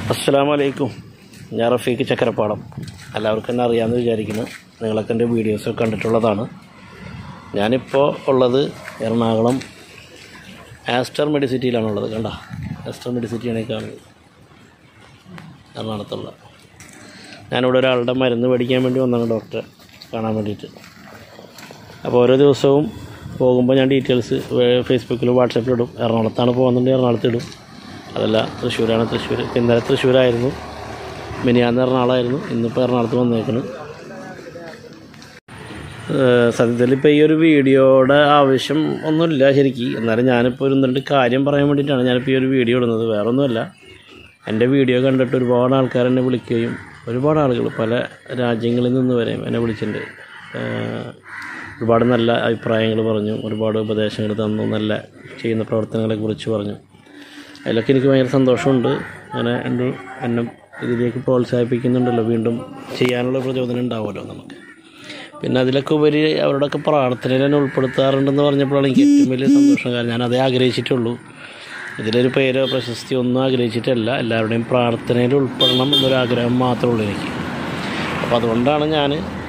അസ്സലാമലൈക്കും ഞാൻ റഫീഖ് ചക്കരപ്പാടം എല്ലാവർക്കും എന്നെ അറിയാമെന്ന് വിചാരിക്കുന്നു നിങ്ങളൊക്കെ എൻ്റെ വീഡിയോസ് കണ്ടിട്ടുള്ളതാണ് ഞാനിപ്പോൾ ഉള്ളത് എറണാകുളം ആസ്റ്റർ മെഡിസിറ്റിയിലാണുള്ളത് കണ്ട ആസ്റ്റർ മെഡിസിറ്റിയാണ് ഈ കാണുന്നത് എറണാകുളത്തുള്ള ഞാനിവിടെ ഒരാളുടെ മരുന്ന് മേടിക്കാൻ വേണ്ടി വന്നാണ് ഡോക്ടറെ കാണാൻ വേണ്ടിയിട്ട് അപ്പോൾ ഓരോ ദിവസവും പോകുമ്പോൾ ഞാൻ ഡീറ്റെയിൽസ് ഫേസ്ബുക്കിലും വാട്സപ്പിലും ഇടും എറണാകുളത്താണ് പോകുന്നുണ്ടെങ്കിൽ എറണാകുളത്ത് ഇടും അതല്ല തൃശ്ശൂരാണ് തൃശ്ശൂർ ഇന്നലെ തൃശ്ശൂരായിരുന്നു മിനിയാന്ന് എറണാകുളമായിരുന്നു ഇന്നിപ്പോൾ എറണാകുളത്ത് വന്നേക്കണ് ഏഹ് സത്യത്തിൽ ഇപ്പോൾ ഈ ഒരു വീഡിയോയുടെ ആവശ്യം ഒന്നുമില്ല ശരിക്കും എന്നാലും ഞാനിപ്പോൾ ഒരു രണ്ട് കാര്യം പറയാൻ വേണ്ടിയിട്ടാണ് ഞാനിപ്പോൾ ഈ ഒരു വീഡിയോ ഇടുന്നത് വേറെ ഒന്നുമല്ല എൻ്റെ വീഡിയോ കണ്ടിട്ട് ഒരുപാട് ആൾക്കാർ എന്നെ വിളിക്കുകയും ഒരുപാട് ആളുകൾ പല രാജ്യങ്ങളിൽ നിന്ന് വരെ എന്നെ വിളിച്ചിട്ടുണ്ട് ഏഹ് ഒരുപാട് നല്ല അഭിപ്രായങ്ങൾ പറഞ്ഞു ഒരുപാട് ഉപദേശങ്ങൾ തന്നു നല്ല ചെയ്യുന്ന പ്രവർത്തനങ്ങളെക്കുറിച്ച് പറഞ്ഞു അതിലൊക്കെ എനിക്ക് ഭയങ്കര സന്തോഷമുണ്ട് അങ്ങനെ എൻ്റെ എന്നെ ഇതിലേക്ക് പ്രോത്സാഹിപ്പിക്കുന്നുണ്ടല്ലോ വീണ്ടും ചെയ്യാനുള്ള പ്രചോദനം ഉണ്ടാവുമല്ലോ നമുക്ക് പിന്നെ അതിലൊക്കെ ഉപരി അവരോടൊക്കെ പ്രാർത്ഥനയിൽ എന്നെ ഉൾപ്പെടുത്താറുണ്ടെന്ന് പറഞ്ഞപ്പോഴാണ് എനിക്ക് ഏറ്റവും വലിയ സന്തോഷം കാരണം ഞാൻ അതേ ആഗ്രഹിച്ചിട്ടുള്ളൂ ഇതിലൊരു പേരോ പ്രശസ്തിയോ ഒന്നും ആഗ്രഹിച്ചിട്ടല്ല എല്ലാവരുടെയും പ്രാർത്ഥനയിൽ ഉൾപ്പെടണം എന്നൊരു ആഗ്രഹം മാത്രമേ ഉള്ളൂ എനിക്ക് അപ്പോൾ അതുകൊണ്ടാണ് ഞാൻ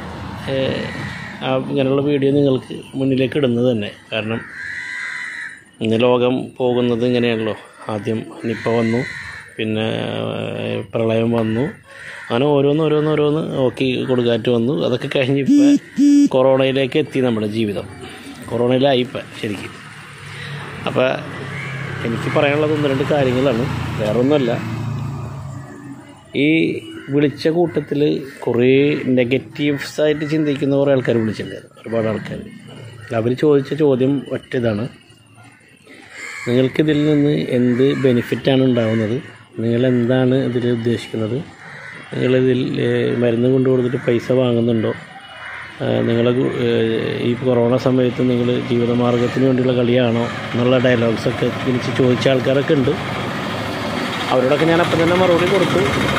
ആ ഇങ്ങനെയുള്ള വീഡിയോ നിങ്ങൾക്ക് മുന്നിലേക്ക് ഇടുന്നത് തന്നെ കാരണം ഇന്ന് ലോകം പോകുന്നത് ഇങ്ങനെയാണല്ലോ ആദ്യം നിപ്പ വന്നു പിന്നെ ഏഹ്, പ്രളയം വന്നു അങ്ങനെ ഓരോന്ന് ഓരോന്ന് ഓരോന്ന് ഓക്കി കൊടുക്കാറ്റ് വന്നു അതൊക്കെ കഴിഞ്ഞ് ഇപ്പം കൊറോണയിലേക്ക് എത്തി നമ്മുടെ ജീവിതം കൊറോണയിലായി ഇപ്പം ശരിക്കും അപ്പോൾ എനിക്ക് പറയാനുള്ളത് ഒന്ന് രണ്ട് കാര്യങ്ങളാണ് വേറൊന്നുമല്ല ഈ വിളിച്ച കൂട്ടത്തിൽ കുറേ നെഗറ്റീവ്സ് ആയിട്ട് ചിന്തിക്കുന്ന കുറേ ആൾക്കാർ വിളിച്ചിട്ടുണ്ടായിരുന്നു ഒരുപാട് ആൾക്കാർ അവർ ചോദിച്ച ചോദ്യം ഒറ്റ ഇതാണ് നിങ്ങൾക്കിതിൽ നിന്ന് എന്ത് ബെനിഫിറ്റാണ് ഉണ്ടാവുന്നത് നിങ്ങൾ എന്താണ് ഇതിൽ ഉദ്ദേശിക്കുന്നത് നിങ്ങളിതിൽ ഏഹ്, മരുന്ന് കൊണ്ടു കൊടുത്തിട്ട് പൈസ വാങ്ങുന്നുണ്ടോ നിങ്ങൾ ഈ കൊറോണ സമയത്ത് നിങ്ങൾ ജീവിതമാർഗത്തിന് വേണ്ടിയുള്ള കളിയാണോ എന്നുള്ള ഡയലോഗ്സൊക്കെ തിരിച്ച് ചോദിച്ച ആൾക്കാരൊക്കെ ഉണ്ട് അവരോടൊക്കെ ഞാൻ അപ്പം തന്നെ മറുപടി കൊടുത്തു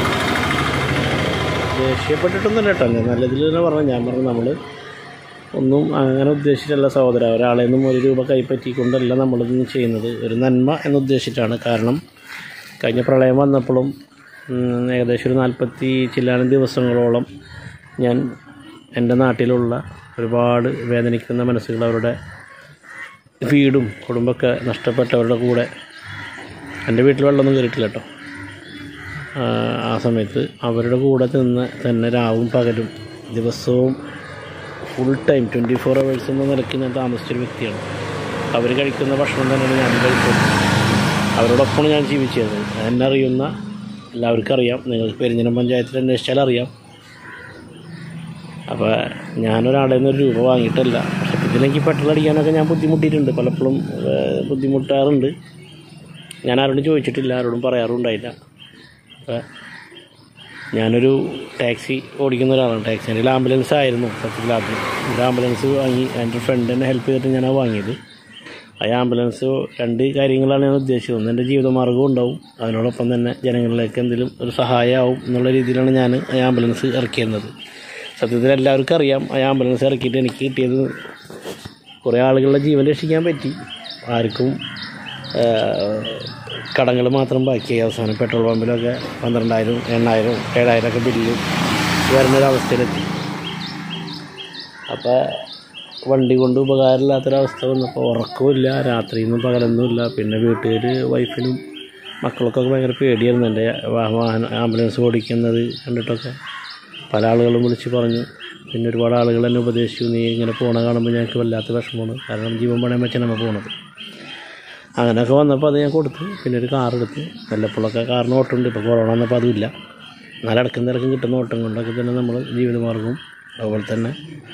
ദേഷ്യപ്പെട്ടിട്ടൊന്നുമില്ല കേട്ടോ ഞാൻ നല്ലതിൽ തന്നെ പറഞ്ഞു ഞാൻ പറഞ്ഞു നമ്മൾ ഒന്നും അങ്ങനെ ഉദ്ദേശിച്ചിട്ടല്ല സഹോദര ഒരാളെ നിന്നും ഒരു രൂപ കൈപ്പറ്റിക്കൊണ്ടല്ല നമ്മളിതൊന്നും ചെയ്യുന്നത് ഒരു നന്മ എന്നുദ്ദേശിച്ചിട്ടാണ് കാരണം കഴിഞ്ഞ പ്രളയം വന്നപ്പോഴും ഉം, ഏകദേശം ഒരു നാൽപ്പത്തി ചില്ലാനും ദിവസങ്ങളോളം ഞാൻ എൻ്റെ നാട്ടിലുള്ള ഒരുപാട് വേദനിക്കുന്ന മനസ്സുകൾ അവരുടെ വീടും കുടുംബമൊക്കെ നഷ്ടപ്പെട്ടവരുടെ കൂടെ എൻ്റെ വീട്ടിൽ വെള്ളമൊന്നും കയറിയിട്ടില്ല കേട്ടോ ആ, ആ സമയത്ത് അവരുടെ കൂടെ നിന്ന് തന്നെ രാവും പകലും ദിവസവും full time twenty four hours എന്ന നിലയ്ക്ക് ഞാൻ താമസിച്ചൊരു വ്യക്തിയാണ് അവർ കഴിക്കുന്ന ഭക്ഷണം തന്നെയാണ് ഞാൻ കഴിക്കുന്നത് അവരോടൊപ്പമാണ് ഞാൻ ജീവിച്ചത് എന്നെ അറിയുന്ന എല്ലാവർക്കും അറിയാം നിങ്ങൾക്ക് പെരിഞ്ഞനം പഞ്ചായത്തിൽ അന്വേഷിച്ചാൽ അറിയാം അപ്പോൾ ഞാനൊരാളെ നിന്ന് ഒരു രൂപ വാങ്ങിയിട്ടല്ല പക്ഷെ ഇതിലേക്ക് പെട്രോൾ അടിക്കാനൊക്കെ ഞാൻ ബുദ്ധിമുട്ടിയിട്ടുണ്ട് പലപ്പോഴും ഏഹ്, ബുദ്ധിമുട്ടാറുണ്ട് ഞാൻ ആരോടും ചോദിച്ചിട്ടില്ല ആരോടും പറയാറുണ്ടായില്ല അപ്പോൾ ഞാനൊരു ടാക്സി ഓടിക്കുന്ന ഒരാളാണ് ടാക്സി എൻ്റെ ആംബുലൻസ് ആയിരുന്നു സത്യത്തിൽ ആദ്യം ഒരു ആംബുലൻസ് വാങ്ങി എൻ്റെ ഫ്രണ്ട് എന്നെ ഹെൽപ്പ് ചെയ്തിട്ട് ഞാനത് വാങ്ങിയത് ആ ആംബുലൻസ് രണ്ട് കാര്യങ്ങളാണ് ഞാൻ ഉദ്ദേശിച്ചത് ഒന്ന് എൻ്റെ ജീവിതമാർഗ്ഗവും ഉണ്ടാവും അതിനോടൊപ്പം തന്നെ ജനങ്ങളിലേക്ക് എന്തെങ്കിലും ഒരു സഹായമാവും എന്നുള്ള രീതിയിലാണ് ഞാൻ ആ ആംബുലൻസ് ഇറക്കിയിരുന്നത് സത്യത്തിൽ എല്ലാവർക്കും അറിയാം ആ ആംബുലൻസ് ഇറക്കിയിട്ട് എനിക്ക് കിട്ടിയത് കുറേ ആളുകളുടെ ജീവൻ രക്ഷിക്കാൻ പറ്റി ആർക്കും കടങ്ങൾ മാത്രം ബാക്കിയായി അവസാനം പെട്രോൾ പമ്പിലൊക്കെ പന്ത്രണ്ടായിരം എണ്ണായിരം ഏഴായിരം ഒക്കെ ബില്ല് വരുന്നൊരവസ്ഥയിലെത്തി അപ്പോൾ വണ്ടി കൊണ്ട് ഉപകാരമില്ലാത്തൊരവസ്ഥ വന്നപ്പോൾ ഉറക്കമില്ല രാത്രിയൊന്നും പകലൊന്നുമില്ല പിന്നെ വീട്ടുകാർ വൈഫിനും മക്കൾക്കൊക്കെ ഭയങ്കര പേടിയായിരുന്നു എൻ്റെ വാ- വാഹനം ആംബുലൻസ് ഓടിക്കുന്നത് കണ്ടിട്ടൊക്കെ പല ആളുകളും വിളിച്ച് പറഞ്ഞു പിന്നെ ഒരുപാട് ആളുകൾ എന്നെ ഉപദേശിച്ചു നീ ഇങ്ങനെ പോണ കാണുമ്പോൾ ഞങ്ങൾക്ക് വല്ലാത്ത വിഷമമാണ് കാരണം ജീവൻ പണയം വെച്ചാണ് നമ്മൾ പോണത് അങ്ങനെയൊക്കെ വന്നപ്പോൾ അത് ഞാൻ കൊടുത്തു പിന്നെ ഒരു കാർ എടുത്ത് വല്ലപ്പോഴൊക്കെ കാറിന് ഓട്ടമുണ്ട് ഇപ്പോൾ കൊറോണ വന്നപ്പോൾ അതുമില്ല എന്നാലും ഇടക്കും തിരക്കും കിട്ടുന്ന ഓട്ടം കൊണ്ടൊക്കെ തന്നെ നമ്മൾ ജീവിതമാർഗവും അതുപോലെ തന്നെ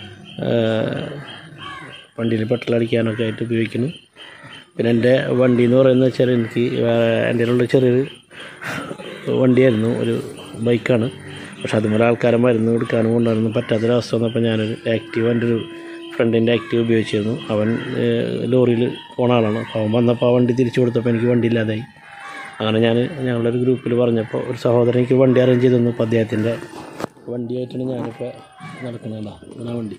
വണ്ടിയിൽ പെട്രോൾ അടിക്കാനൊക്കെ ആയിട്ട് ഉപയോഗിക്കുന്നു പിന്നെ എൻ്റെ വണ്ടി എന്ന് പറയുന്നത് വെച്ചാൽ എനിക്ക് വേറെ എൻ്റെ ഉള്ള ചെറിയൊരു വണ്ടിയായിരുന്നു ഒരു ബൈക്കാണ് പക്ഷെ അതുപോലെ ആൾക്കാരെ മരുന്ന് കൊടുക്കാനും കൊണ്ടുവരാനും പറ്റാത്തൊരവസ്ഥ വന്നപ്പോൾ ഞാനൊരു ആക്റ്റീവ് എൻ്റെ ഒരു ഫ്രണ്ടിൻ്റെ ആക്റ്റീവ് ഉപയോഗിച്ചിരുന്നു അവൻ ലോറിയിൽ പോണ ആളാണ് അപ്പോൾ അവൻ വന്നപ്പോൾ ആ വണ്ടി തിരിച്ചു കൊടുത്തപ്പോൾ എനിക്ക് വണ്ടി ഇല്ലാതായി അങ്ങനെ ഞാൻ ഞങ്ങളുടെ ഒരു ഗ്രൂപ്പിൽ പറഞ്ഞപ്പോൾ ഒരു സഹോദരൻ എനിക്ക് വണ്ടി അറേഞ്ച് ചെയ്ത് തന്നു അപ്പോൾ അദ്ദേഹത്തിൻ്റെ വണ്ടിയായിട്ടാണ് ഞാനിപ്പോൾ നടക്കുന്നത് ഇങ്ങനെ വണ്ടി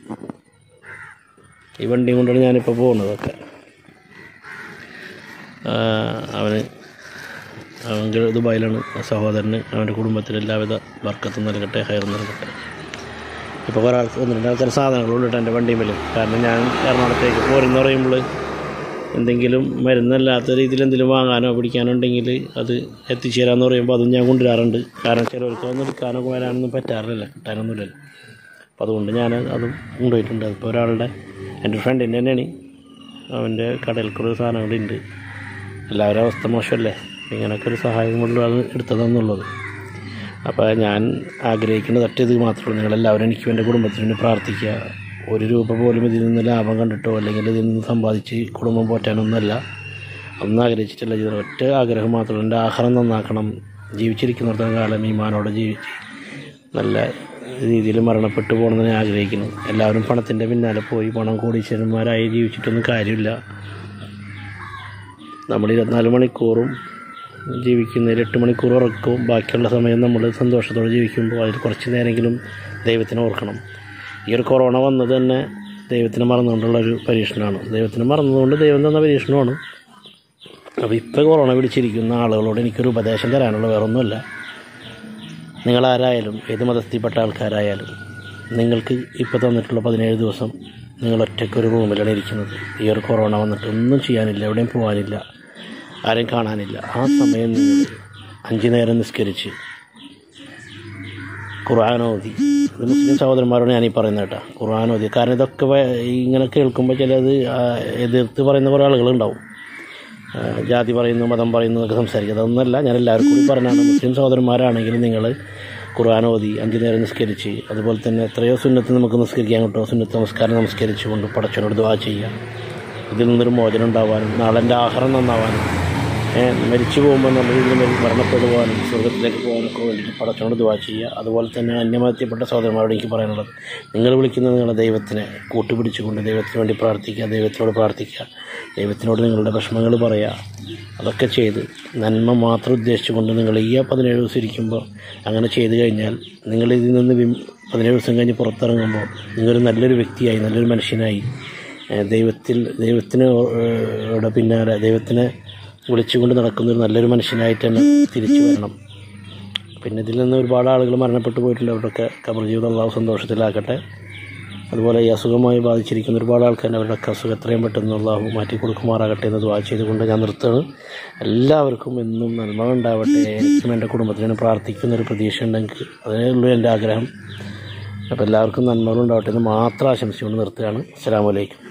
ഈ വണ്ടിയും കൊണ്ടാണ് ഞാനിപ്പോൾ പോകുന്നതൊക്കെ ആ, അവന് അവൻ ദുബായിലാണ് ആ സഹോദരന് അവൻ്റെ കുടുംബത്തിന് എല്ലാവിധ വർക്കത്തും നൽകട്ടെ ഹയറും നൽകട്ടെ ഇപ്പോൾ കുറേ ആൾക്ക് ഒന്ന് രണ്ട് ആൾക്കാർ സാധനങ്ങൾ കൊണ്ടിട്ട് എൻ്റെ വണ്ടിയിൽ കാരണം ഞാൻ എറണാകുളത്തേക്ക് പോരെന്ന് പറയുമ്പോൾ എന്തെങ്കിലും മരുന്നല്ലാത്ത രീതിയിൽ എന്തെങ്കിലും വാങ്ങാനോ പിടിക്കാനോ ഉണ്ടെങ്കിൽ അത് എത്തിച്ചേരാന്ന് പറയുമ്പോൾ അതും ഞാൻ കൊണ്ടുവരാറുണ്ട് കാരണം ചിലവർക്ക് ഒന്നും എടുക്കാനോ വരാനൊന്നും പറ്റാറില്ല കിട്ടാനൊന്നുമില്ലല്ലോ അപ്പോൾ അതുകൊണ്ട് ഞാൻ അതും കൊണ്ടുപോയിട്ടുണ്ട് അതിപ്പോൾ ഒരാളുടെ എൻ്റെ ഫ്രണ്ടിൻ്റെ തന്നെയാണ് അവൻ്റെ കടയിൽ കുറേ സാധനങ്ങളുണ്ട് എല്ലാവരും അവസ്ഥ മോശമല്ലേ ഇങ്ങനെയൊക്കെ ഒരു സഹായം കൊണ്ടാണ് എടുത്തതെന്നുള്ളത് അപ്പോൾ ഞാൻ ആഗ്രഹിക്കുന്നത് ഒറ്റ ഇത് മാത്രമേ നിങ്ങളെല്ലാവരും എനിക്കും എൻ്റെ കുടുംബത്തിന് വേണ്ടി പ്രാർത്ഥിക്കുക ഒരു രൂപ പോലും ഇതിൽ നിന്ന് ലാഭം കണ്ടിട്ടോ അല്ലെങ്കിൽ ഇതിൽ നിന്ന് സമ്പാദിച്ച് കുടുംബം പോറ്റാനൊന്നുമല്ല ഒന്നും ആഗ്രഹിച്ചിട്ടില്ല ഇത് ഒറ്റ ആഗ്രഹം മാത്രമല്ല എൻ്റെ ആഹാരം നന്നാക്കണം ജീവിച്ചിരിക്കുന്നിടത്തോളം കാലം ഈമാനോടെ ജീവിച്ച് നല്ല രീതിയിൽ മരണപ്പെട്ടു പോകണമെന്ന് ഞാൻ ആഗ്രഹിക്കുന്നു എല്ലാവരും പണത്തിൻ്റെ പിന്നാലെ പോയി പണം കോടീശ്വരന്മാരായി ജീവിച്ചിട്ടൊന്നും കാര്യമില്ല നമ്മൾ ഇരുപത്തിനാല് മണിക്കൂറും ജീവിക്കുന്നതിൽ എട്ട് മണിക്കൂർ ഉറക്കവും ബാക്കിയുള്ള സമയം നമ്മൾ സന്തോഷത്തോടെ ജീവിക്കുമ്പോൾ അതിൽ കുറച്ച് നേരമെങ്കിലും ദൈവത്തിനെ ഓർക്കണം ഈ ഒരു കൊറോണ വന്നത് തന്നെ ദൈവത്തിനെ മറന്നുകൊണ്ടുള്ള ഒരു പരീക്ഷണമാണ് ദൈവത്തിനെ മറന്നതുകൊണ്ട് ദൈവം തന്ന പരീക്ഷണമാണ് അപ്പോൾ ഇപ്പോൾ കൊറോണ പിടിച്ചിരിക്കുന്ന ആളുകളോട് എനിക്കൊരു ഉപദേശം തരാനുള്ള വേറൊന്നുമല്ല നിങ്ങളാരായാലും ഏത് മതത്തിൽപ്പെട്ട ആൾക്കാരായാലും നിങ്ങൾക്ക് ഇപ്പോൾ തന്നിട്ടുള്ള പതിനേഴ് ദിവസം നിങ്ങൾ ഒറ്റയ്ക്ക് ഒരു റൂമിലാണ് ഇരിക്കുന്നത് ഈ ഒരു കൊറോണ വന്നിട്ട് ഒന്നും ചെയ്യാനില്ല എവിടെയും പോകാനില്ല ആരെയും കാണാനില്ല ആ സമയം നിങ്ങൾ അഞ്ചു നേരം നിസ്കരിച്ച് ഖുർആാനോദി ഇത് മുസ്ലിം സഹോദരന്മാരോട് ഞാനീ പറയുന്നത് കേട്ടോ ഖുർആാനോദി കാരണം ഇതൊക്കെ വ- ഇങ്ങനെ കേൾക്കുമ്പോൾ ചിലത് ആ, എതിർത്ത് പറയുന്ന കുറേ ആളുകളുണ്ടാവും ആ, ജാതി പറയുന്നു മതം പറയുന്നു എന്നൊക്കെ സംസാരിക്കുക അതൊന്നുമല്ല ഞാൻ എല്ലാവർക്കും കൂടി പറഞ്ഞാണ് മുസ്ലിം സഹോദരന്മാരാണെങ്കിൽ നിങ്ങൾ ഖുർആൻ ഓതി അഞ്ചു നേരം നിസ്കരിച്ച് അതുപോലെ തന്നെ എത്രയോ സുന്നത്ത് നമുക്ക് നിസ്കരിക്കാൻ കിട്ടുമോ സുന്നത്ത് നമസ്കാരം നമസ്കരിച്ചുകൊണ്ട് പടച്ചവനോട് ദുആ ചെയ്യുക ഇതിൽ നിന്നൊരു മോചനം ഉണ്ടാവാനും നാളെ എൻ്റെ ആഹാരം നന്നാവാനും ഏ, മരിച്ചു പോകുമ്പോൾ നല്ല രീതിയിൽ മരി- മരണപ്പെടുവാനും സ്വർഗത്തിലേക്ക് പോകാനൊക്കെ വേണ്ടിയിട്ട് പടച്ചവനോട് ദുആ ചെയ്യുക അതുപോലെ തന്നെ അന്യമതത്തിൽപ്പെട്ട സഹോദരന്മാരോട് എനിക്ക് പറയാനുള്ളത് നിങ്ങൾ വിളിക്കുന്ന നിങ്ങളുടെ ദൈവത്തിനെ കൂട്ടുപിടിച്ചുകൊണ്ട് ദൈവത്തിന് വേണ്ടി പ്രാർത്ഥിക്കുക ദൈവത്തിനോട് പ്രാർത്ഥിക്കുക ദൈവത്തിനോട് നിങ്ങളുടെ വിഷമങ്ങൾ പറയുക അതൊക്കെ ചെയ്ത് നന്മ മാത്രം ഉദ്ദേശിച്ചുകൊണ്ട് നിങ്ങൾ ഈ പതിനേഴ് ദിവസം ഇരിക്കുമ്പോൾ അങ്ങനെ ചെയ്തു കഴിഞ്ഞാൽ നിങ്ങൾ ഇതിൽ നിന്ന് വിം പതിനേഴ് ദിവസം കഴിഞ്ഞ് പുറത്തിറങ്ങുമ്പോൾ നിങ്ങളൊരു നല്ലൊരു വ്യക്തിയായി നല്ലൊരു മനുഷ്യനായി ഏഹ് ദൈവത്തിൽ ദൈവത്തിന് യുടെ പിന്നാലെ ദൈവത്തിനെ വിളിച്ചുകൊണ്ട് നടക്കുന്ന ഒരു നല്ലൊരു മനുഷ്യനായിട്ട് തന്നെ തിരിച്ചു വരണം പിന്നെ ഇതിൽ നിന്ന് ഒരുപാട് ആളുകൾ മരണപ്പെട്ടു പോയിട്ടുണ്ട് അവരുടെയൊക്കെ കബർ ജീവിതം അള്ളാഹു സന്തോഷത്തിലാക്കട്ടെ അതുപോലെ ഈ അസുഖമായി ബാധിച്ചിരിക്കുന്ന ഒരുപാട് ആൾക്കാർ അവരുടെ അസുഖം എത്രയും പെട്ടെന്ന് അള്ളാഹു മാറ്റി കൊടുക്കുമാറാകട്ടെ എന്ന് ദ്വാ ചെയ്തുകൊണ്ട് ഞാൻ നിർത്തുകയാണ് എല്ലാവർക്കും എന്നും നന്മ ഉണ്ടാവട്ടെ എനിക്കും എൻ്റെ കുടുംബത്തിനും പ്രാർത്ഥിക്കുന്ന ഒരു പ്രതീക്ഷ ഉണ്ടെങ്കിൽ അതേ ഉള്ളൂ എൻ്റെ ആഗ്രഹം അപ്പോൾ എല്ലാവർക്കും നന്മകളുണ്ടാവട്ടെ എന്ന് മാത്രം ആശംസിച്ചുകൊണ്ട് നിർത്തുകയാണ് അസ്സാം വലൈക്കും